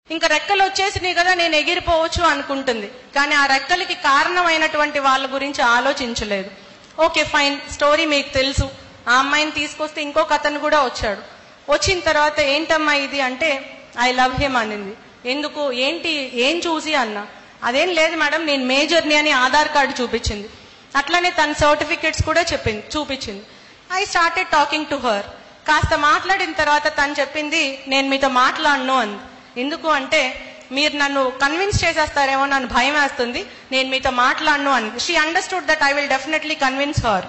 ఇంకా రెక్కలు వచ్చేసినాయి కదా నేను ఎగిరిపోవచ్చు అనుకుంటుంది కానీ ఆ రెక్కలకి కారణమైనటువంటి వాళ్ళ గురించి ఆలోచించలేదు ఓకే ఫైన్ స్టోరీ మీకు తెలుసు ఆ అమ్మాయిని తీసుకొస్తే ఇంకొక అతను కూడా వచ్చాడు వచ్చిన తర్వాత ఏంటమ్మా ఇది అంటే ఐ లవ్ హిమ్ అనింది ఎందుకు ఏంటి ఏం చూసి అన్నా అదేం లేదు మేడం నేను మేజర్ని అని ఆధార్ కార్డు చూపించింది అట్లనే తన సర్టిఫికెట్స్ కూడా చెప్పింది చూపించింది I started talking to her కాస్త మాట్లాడిన తర్వాత తను చెప్పింది నేను మీతో మాట్లాడను అంది ఎందుకు అంటే మీరు నన్ను కన్విన్స్ చేసేస్తారేమో నన్ను భయం వేస్తుంది నేను మీతో మాట్లాడను అని she understood that I will definitely convince her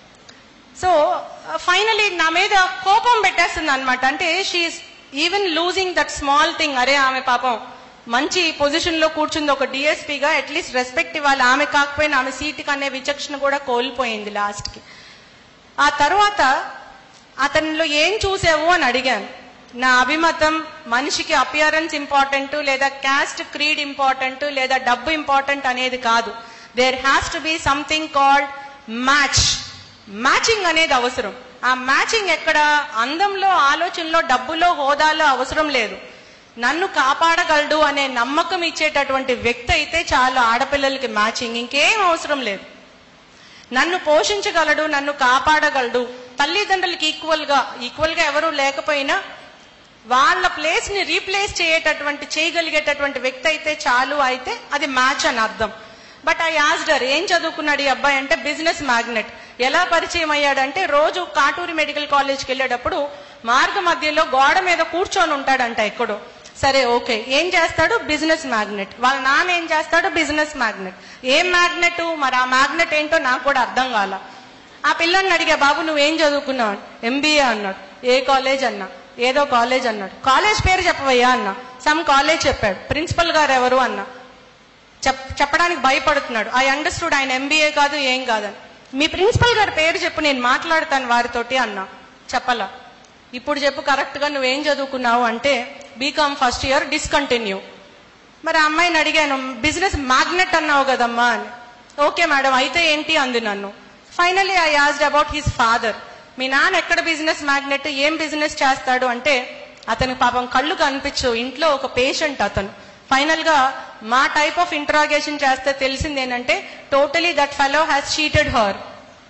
so finally నా మీద కోపం పెట్టేస్తుంది అనమాట అంటే she is even losing that small thing అరే ఆమె పాపం మంచి పొజిషన్ లో కూర్చుంది ఒక డిఎస్పీగా అట్లీస్ట్ రెస్పెక్ట్ ఇవ్వాలి ఆమె కాకపోయినా ఆమె సీటుకి అనే విచక్షణ కూడా కోల్పోయింది లాస్ట్ కి ఆ తర్వాత అతనిలో ఏం చూసావు అని అడిగాను నా అభిమతం మనిషికి అపియరెన్స్ ఇంపార్టెంట్ లేదా క్యాస్ట్ క్రీడ్ ఇంపార్టెంట్ లేదా డబ్బు ఇంపార్టెంట్ అనేది కాదు there has to be something called match matching అనేది అవసరం ఆ మ్యాచింగ్ ఎక్కడ అందంలో ఆలోచనలో డబ్బులో హోదాలో అవసరం లేదు నన్ను కాపాడగలడు అనే నమ్మకం ఇచ్చేటటువంటి వ్యక్తి అయితే చాలు ఆడపిల్లలకి మ్యాచింగ్ ఇంకేం అవసరం లేదు నన్ను పోషించగలడు నన్ను కాపాడగలడు తల్లిదండ్రులకి ఈక్వల్ గా ఈక్వల్ గా ఎవరు లేకపోయినా వాళ్ళ ప్లేస్ ని రీప్లేస్ చేయటటువంటి చేయగలిగేటటువంటి వ్యక్తి అయితే చాలు అయితే అది మ్యాచ్ అని అర్థం బట్ ఐ ఆస్డర్ ఏం చదువుకున్నాడు ఈ అబ్బాయి అంటే బిజినెస్ మ్యాగ్నెట్ ఎలా పరిచయం అయ్యాడంటే రోజు కాటూరి మెడికల్ కాలేజ్కి వెళ్ళేటప్పుడు మార్గ మధ్యలో గోడ మీద కూర్చొని ఉంటాడంట ఎక్కడో సరే ఓకే ఏం చేస్తాడు బిజినెస్ మ్యాగ్నెట్ వాళ్ళ నాన్న ఏం చేస్తాడు బిజినెస్ మ్యాగ్నెట్ ఏం మ్యాగ్నెట్ మరి ఆ మ్యాగ్నెట్ ఏంటో నాకు కూడా అర్థం కాల ఆ పిల్లని అడిగా బాబు నువ్వేం చదువుకున్నావు ఎంబీఏ అన్నాడు ఏ కాలేజ్ అన్నా ఏదో కాలేజ్ అన్నాడు కాలేజ్ పేరు చెప్పవయ్యా అన్నా సమ్ కాలేజ్ చెప్పాడు ప్రిన్సిపల్ గారు ఎవరు అన్నా చెప్ చెప్పడానికి భయపడుతున్నాడు ఐ అండర్స్టూడ్ ఆయన ఎంబీఏ కాదు ఏం కాదని మీ ప్రిన్సిపల్ గారి పేరు చెప్పు నేను మాట్లాడతాను వారితోటి అన్నా చెప్పలా ఇప్పుడు చెప్పు కరెక్ట్ గా నువ్వేం చదువుకున్నావు అంటే బీకామ్ ఫస్ట్ ఇయర్ డిస్కంటిన్యూ మరి ఆ అమ్మాయిని అడిగాను బిజినెస్ మ్యాగ్నెట్ అన్నావు కదమ్మా అని ఓకే మేడం అయితే ఏంటి అంది నన్ను finally I asked about his father మీ నాన్న ఎక్కడ బిజినెస్ మ్యాగ్నెట్ ఏం బిజినెస్ చేస్తాడు అంటే అతని పాపం కళ్ళు కనిపించు ఇంట్లో ఒక పేషెంట్ అతను ఫైనల్ గా మా టైప్ ఆఫ్ ఇంట్రాగేషన్ చేస్తే తెలిసింది ఏంటంటే totally that fellow has cheated her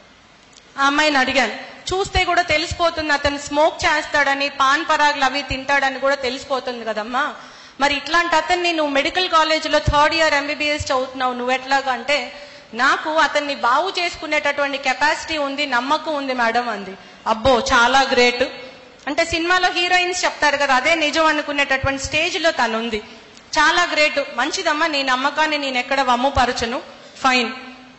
ఆ అమ్మాయిని అడిగాను చూస్తే కూడా తెలిసిపోతుంది అతను స్మోక్ చేస్తాడని పాన్ పరాగులు అవి తింటాడని కూడా తెలిసిపోతుంది కదమ్మా మరి ఇట్లాంటి అతన్ని నువ్వు మెడికల్ కాలేజీలో థర్డ్ ఇయర్ ఎంబీబీఎస్ చదువుతున్నావు నువ్వు ఎట్లాగా అంటే నాకు అతన్ని బాగు చేసుకునేటటువంటి కెపాసిటీ ఉంది నమ్మకం ఉంది మేడం అంది అబ్బో చాలా గ్రేట్ అంటే సినిమాలో హీరోయిన్స్ చెప్తారు కదా అదే నిజం అనుకునేటటువంటి స్టేజ్ లో తను ఉంది చాలా గ్రేట్ మంచిదమ్మా నీ నమ్మకాన్ని నేను ఎక్కడ వమ్ముపరచను ఫైన్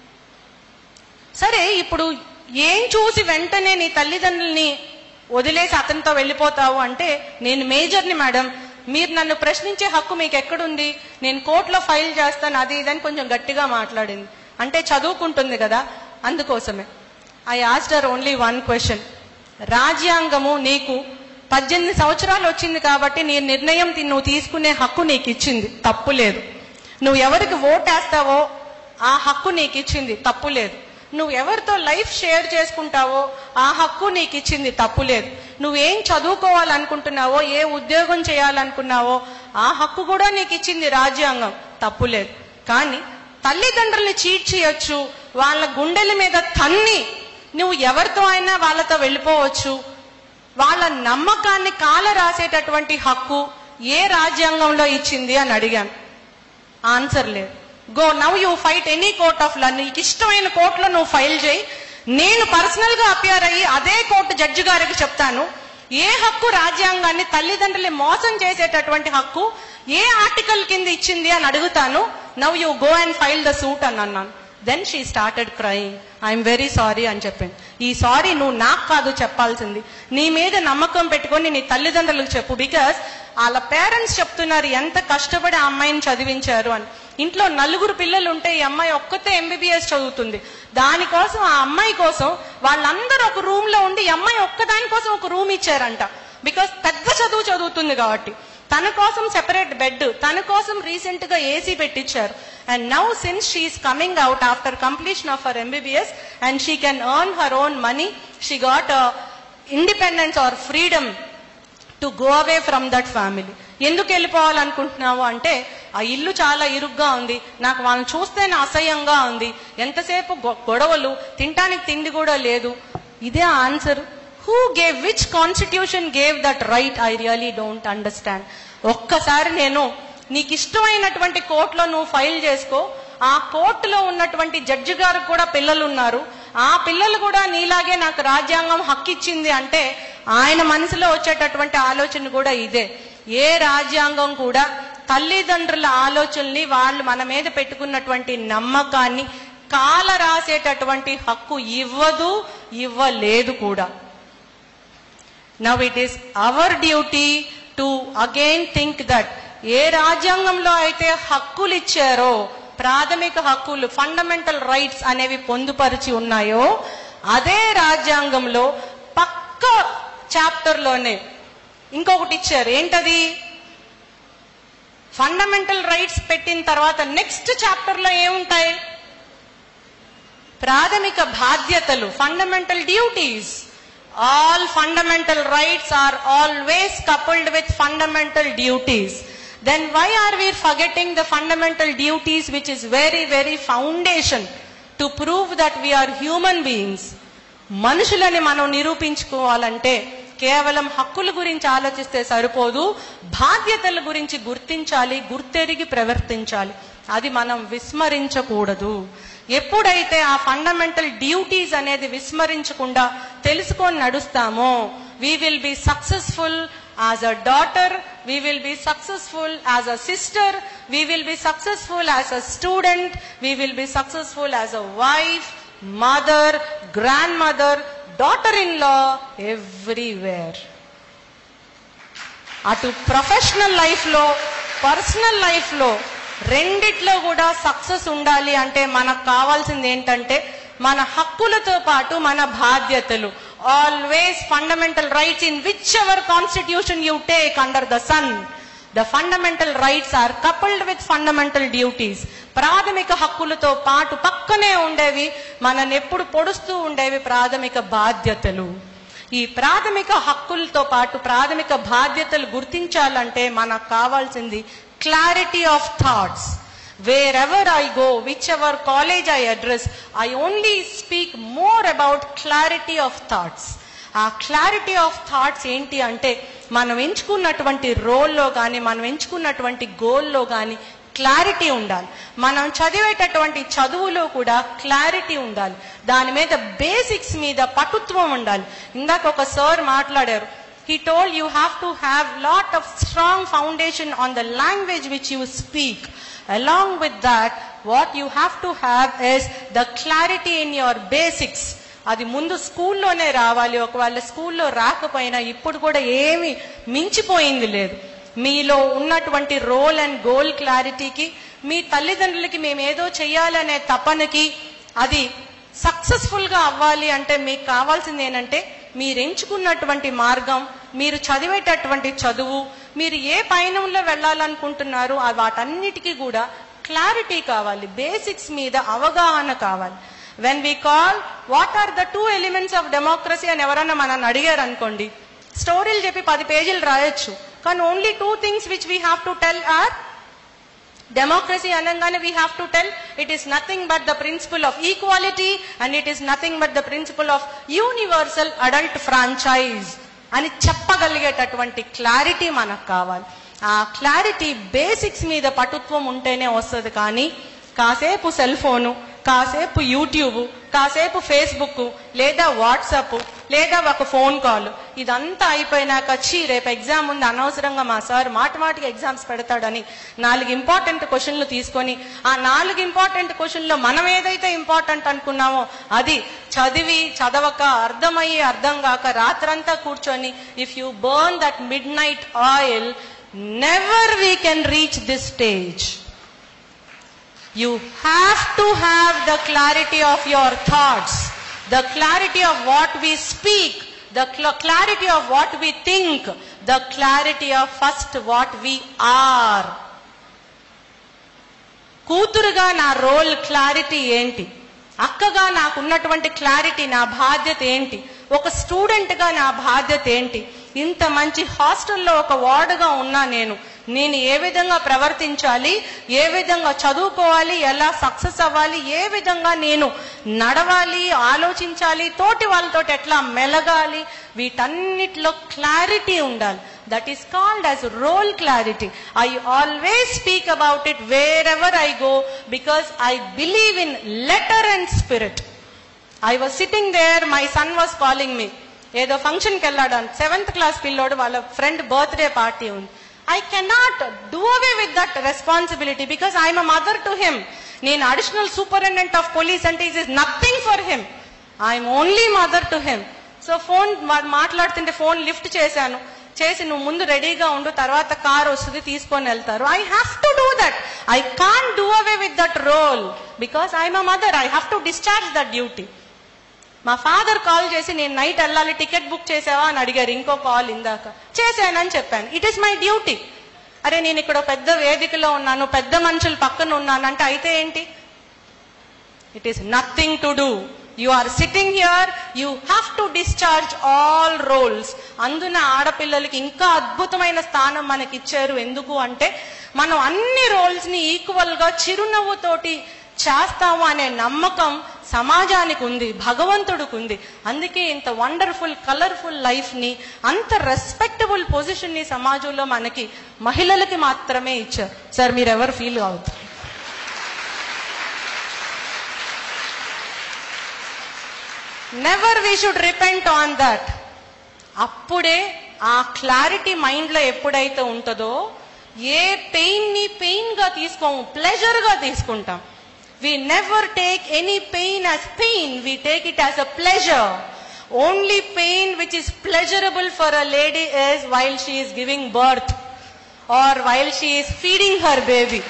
సరే ఇప్పుడు ఏం చూసి వెంటనే నీ తల్లిదండ్రుల్ని వదిలేసి అతనితో వెళ్ళిపోతావు అంటే నేను మేజర్ని మేడం మీరు నన్ను ప్రశ్నించే హక్కు మీకు ఎక్కడుంది నేను కోర్టులో ఫైల్ చేస్తాను అది ఇదని కొంచెం గట్టిగా మాట్లాడింది అంటే చదువుకుంటుంది కదా అందుకోసమే I asked her only one question రాజ్యాంగము నీకు పద్దెనిమిది సంవత్సరాలు వచ్చింది కాబట్టి నీ నిర్ణయం తి- నువ్వు తీసుకునే హక్కు నీకు ఇచ్చింది తప్పు లేదు నువ్వు ఎవరికి ఓటేస్తావో ఆ హక్కు నీకు ఇచ్చింది తప్పు లేదు నువ్వు ఎవరితో లైఫ్ షేర్ చేసుకుంటావో ఆ హక్కు నీకు ఇచ్చింది తప్పు లేదు నువ్వేం చదువుకోవాలనుకుంటున్నావో ఏ ఉద్యోగం చేయాలనుకున్నావో ఆ హక్కు కూడా నీకు ఇచ్చింది రాజ్యాంగం తప్పు లేదు కానీ తల్లిదండ్రుల్ని చీట్ చేయొచ్చు వాళ్ళ గుండెల మీద తన్ని నువ్వు ఎవరితో అయినా వాళ్ళతో వెళ్ళిపోవచ్చు వాళ్ళ నమ్మకాన్ని కాల రాసేటటువంటి హక్కు ఏ రాజ్యాంగంలో ఇచ్చింది అని అడిగాను ఆన్సర్ లేదు go now you fight any court of law నీకు ఇష్టమైన కోర్టులో నువ్వు ఫైల్ చేయి నేను పర్సనల్ గా అపియర్ అయ్యి అదే కోర్టు జడ్జి గారికి చెప్తాను ఏ హక్కు రాజ్యాంగాన్ని తల్లిదండ్రుల్ని మోసం చేసేటటువంటి హక్కు ఏ ఆర్టికల్ కింద ఇచ్చింది అని అడుగుతాను now you go and file the suit అని అన్నాను then she started crying I'm very sorry అని చెప్పింది ఈ సారీ నువ్వు నాకు కాదు చెప్పాల్సింది నీ మీద నమ్మకం పెట్టుకొని నీ తల్లిదండ్రులకు చెప్పు బికాస్ వాళ్ళ పేరెంట్స్ చెప్తున్నారు ఎంత కష్టపడి ఆ అమ్మాయిని చదివించారు అని ఇంట్లో నలుగురు పిల్లలు ఉంటే ఈ అమ్మాయి ఒక్కతే ఎంబీబీఎస్ చదువుతుంది దానికోసం ఆ అమ్మాయి కోసం వాళ్ళందరూ ఒక రూమ్ లో ఉండి ఈ అమ్మాయి ఒక్కదాని కోసం ఒక రూమ్ ఇచ్చారంట బికాస్ పెద్ద చదువు చదువుతుంది కాబట్టి తన కోసం సెపరేట్ బెడ్ తన కోసం రీసెంట్ గా ఏసీ పెట్టించారు and now since she is coming out after completion of her MBBS and she can earn her own money she got independence or freedom to go away from that family ఎందుకు వెళ్ళిపోవాలనుకుంటున్నావు అంటే ఆ ఇల్లు చాలా ఇరుగ్గా ఉంది నాకు వాళ్ళని చూస్తేనే అసహ్యంగా ఉంది ఎంతసేపు గొ- గొడవలు తినటానికి తిండి కూడా లేదు ఇదే answer who gave which constitution gave that right I really don't understand ఒక్కసారి నేను నీకు ఇష్టమైనటువంటి కోర్టులో నువ్వు ఫైల్ చేసుకో ఆ కోర్టులో ఉన్నటువంటి జడ్జి గారికి కూడా పిల్లలు ఉన్నారు ఆ పిల్లలు కూడా నీలాగే నాకు రాజ్యాంగం హక్కు ఇచ్చింది అంటే ఆయన మనసులో వచ్చేటటువంటి ఆలోచన కూడా ఇదే ఏ రాజ్యాంగం కూడా తల్లిదండ్రుల ఆలోచనల్ని వాళ్ళు మన మీద పెట్టుకున్నటువంటి నమ్మకాన్ని కాల రాసేటటువంటి హక్కు ఇవ్వదు ఇవ్వలేదు కూడా now it is our duty to again think that a రాజ్యాంగంలో అయితే హక్కులు ఇచ్చారో ప్రాథమిక హక్కులు ఫండమెంటల్ రైట్స్ అనేవి పొందుపరిచి ఉన్నాయో అదే రాజ్యాంగంలో పక్క చాప్టర్ లోనే ఇంకొకటి ఇచ్చారు ఏంటది ఫండమెంటల్ రైట్స్ పెట్టిన తర్వాత నెక్స్ట్ చాప్టర్ లో ఏముంటాయి ప్రాథమిక బాధ్యతలు fundamental duties all fundamental rights are always coupled with fundamental duties then why are were forgetting the fundamental duties which is very very foundation to prove that we are human beings మనుషులని మనం నిరూపించుకోవాలంటే కేవలం హక్కుల గురించి ఆలోచిస్తే సరిపోదు బాధ్యతల గురించి గుర్తించాలి గుర్తెరిగి ప్రవర్తించాలి అది మనం విస్మరించకూడదు ఎప్పుడైతే ఆ ఫండమెంటల్ డ్యూటీస్ అనేది విస్మరించకుండా తెలుసుకొని నడుస్తామో we will be successful as a daughter we will be successful as a sister we will be successful as a student we will be successful as a wife mother grandmother daughter in law everywhere అటు professional life లో personal life లో రెండిట్లో కూడా success ఉండాలి అంటే మనకు కావాల్సింది ఏంటంటే మన హక్కులతో పాటు మన బాధ్యతలు always fundamental rights in whichever constitution you take under the sun the fundamental rights are coupled with fundamental duties ప్రాథమిక హక్కులతో పాటు పక్కనే ఉండేవి మనల్ని ఎప్పుడు పొడుస్తూ ఉండేవి ప్రాథమిక బాధ్యతలు ఈ ప్రాథమిక హక్కులతో పాటు ప్రాథమిక బాధ్యతలు గుర్తించాలంటే మనకు కావాల్సింది clarity of thoughts wherever I go whichever college I address I only speak more about clarity of thoughts ఆ క్లారిటీ ఆఫ్ థాట్స్ ఏంటి అంటే మనం ఎంచుకున్నటువంటి రోల్లో కానీ మనం ఎంచుకున్నటువంటి గోల్లో కానీ క్లారిటీ ఉండాలి మనం చదివేటటువంటి చదువులో కూడా క్లారిటీ ఉండాలి దాని మీద బేసిక్స్ మీద పటుత్వం ఉండాలి ఇందాక ఒక సార్ మాట్లాడారు he told you have to have lot of strong foundation on the language which you speak along with that what you have to have is the clarity in your basics అది ముందు స్కూల్లోనే రావాలి ఒకవేళ స్కూల్లో రాకపోయినా ఇప్పుడు కూడా ఏమి మించిపోయింది లేదు మీలో ఉన్నటువంటి రోల్ అండ్ గోల్ క్లారిటీకి మీ తల్లిదండ్రులకి మేము ఏదో చెయ్యాలనే తపనకి అది సక్సెస్ఫుల్ గా అవ్వాలి అంటే మీకు కావాల్సింది ఏంటంటే మీరు ఎంచుకున్నటువంటి మార్గం మీరు చదివేటటువంటి చదువు మీరు ఏ పయనంలో వెళ్ళాలనుకుంటున్నారు ఆ వాటన్నిటికీ కూడా క్లారిటీ కావాలి బేసిక్స్ మీద అవగాహన కావాలి when we call what are the two elements of democracy అని ఎవరన్నా మనల్ని అడిగారు అనుకోండి స్టోరీలు చెప్పి పది పేజీలు రాయొచ్చు కానీ only two things which we have to tell or democracy అనగానే we have to tell it is nothing but the principle of equality and it is nothing but the principle of universal adult franchise అని చెప్పగలిగేటటువంటి clarity మనకు కావాలి ఆ clarity basics మీద పటుత్వం ఉంటేనే వస్తుంది కానీ కాసేపు సెల్ ఫోను కాసేపు యూట్యూబ్ కాసేపు ఫేస్బుక్ లేదా వాట్సాప్ లేదా ఒక ఫోన్ కాల్ ఇదంతా అయిపోయినాక చీ రేపు ఎగ్జామ్ ఉంది అనవసరంగా మా సార్ మాటమాటికి ఎగ్జామ్స్ పెడతాడని నాలుగు ఇంపార్టెంట్ క్వశ్చన్లు తీసుకొని ఆ నాలుగు ఇంపార్టెంట్ క్వశ్చన్లో మనం ఏదైతే ఇంపార్టెంట్ అనుకున్నామో అది చదివి చదవక అర్థమయ్యి అర్థం కాక రాత్రంతా కూర్చొని if you burn that midnight oil never we can reach this stage you have to have the clarity of your thoughts, the clarity of what we speak, the cl- clarity of what we think, the clarity of first what we are. కూతురుగా నా role clarity ఏంటి అక్కగా నాకున్నటువంటి clarity నా బాధ్యత ఏంటి ఒక student గా నా బాధ్యత ఏంటి ఇంత మంచి హాస్టల్లో ఒక వార్డుగా ఉన్నా నేను నేను ఏ విధంగా ప్రవర్తించాలి ఏ విధంగా చదువుకోవాలి ఎలా సక్సెస్ అవ్వాలి ఏ విధంగా నేను నడవాలి ఆలోచించాలి తోటి వాళ్ళతో ఎట్లా మెలగాలి వీటన్నిటిలో క్లారిటీ ఉండాలి that is called as role clarity I always speak about it wherever I go because I believe in letter and spirit I was sitting there my son was calling me ఏదో ఫంక్షన్కి వెళ్ళాడు seventh class పిల్లోడు వాళ్ళ friend birthday party ఉంది I cannot do away with that responsibility because I'm a mother to him నేను additional superintendent of police అంటే it is nothing for him I'm only mother to him so phone మాట్లాడుతుంటే phone lift చేశాను చేసి నువ్వు ముందు రెడీగా ఉండు తర్వాత కార్ వస్తుంది తీసుకొని వెళ్తారు I have to do that I can do away with that role because I'm a mother I have to discharge that duty మా ఫాదర్ కాల్ చేసి నేను నైట్ వెళ్ళాలి టికెట్ బుక్ చేసావా అని అడిగారు ఇంకో కాల్ ఇందాక చేశానని చెప్పాను ఇట్ ఈస్ మై డ్యూటీ అరే నేను ఇక్కడ పెద్ద వేదికలో ఉన్నాను పెద్ద మనుషులు పక్కన ఉన్నాను అంటే అయితే ఏంటి it is nothing to do you are sitting here you have to discharge all roles అందున ఆడపిల్లలకి ఇంకా అద్భుతమైన స్థానం మనకి ఇచ్చారు ఎందుకు అంటే మనం అన్ని రోల్స్ ని ఈక్వల్ గా చిరునవ్వుతోటి చేస్తాము అనే నమ్మకం సమాజానికి ఉంది భగవంతుడికి ఉంది అందుకే ఇంత వండర్ఫుల్ కలర్ఫుల్ లైఫ్ ని అంత రెస్పెక్టబుల్ పొజిషన్ ని సమాజంలో మనకి మహిళలకి మాత్రమే ఇచ్చారు సార్ మీరు ఎవరు ఫీల్ అవుతారు never we should repent on that అప్పుడే ఆ క్లారిటీ మైండ్ లో ఎప్పుడైతే ఉంటుందో ఏ పెయిన్ ని పెయిన్ గా తీసుకోము ప్లెజర్ గా తీసుకుంటాం we never take any pain as pain we take it as a pleasure only pain which is pleasurable for a lady is while she is giving birth or while she is feeding her baby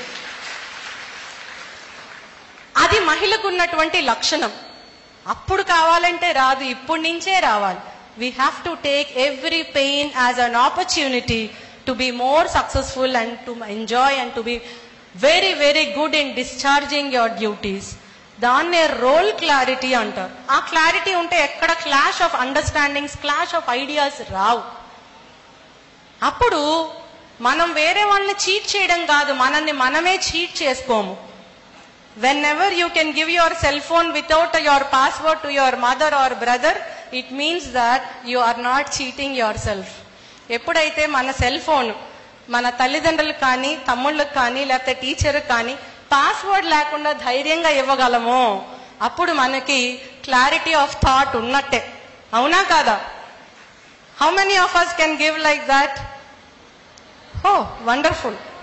అది మహిళకు ఉన్నటువంటి లక్షణం అప్పుడు కావాలంటే రాదు ఇప్పటి నుంచే రావాలి we have to take every pain as an opportunity to be more successful and to enjoy and to be very very good in discharging your duties దాన్నే రోల్ క్లారిటీ అంటారు ఆ క్లారిటీ ఉంటే ఎక్కడ clash of understandings clash of ideas రావు అప్పుడు మనం వేరే వాళ్ళని చీట్ చేయడం కాదు మనల్ని మనమే చీట్ చేసుకోము whenever you can give your cell phone without your password to your mother or brother it means that you are not cheating yourself ఎప్పుడైతే మన సెల్ ఫోన్ మన తల్లిదండ్రులకు కానీ తమ్ముళ్ళకి కానీ లేకపోతే టీచర్ కానీ పాస్వర్డ్ లేకుండా ధైర్యంగా ఇవ్వగలమో అప్పుడు మనకి క్లారిటీ ఆఫ్ థాట్ ఉన్నట్టే అవునా కాదా how many of us can give like that oh wonderful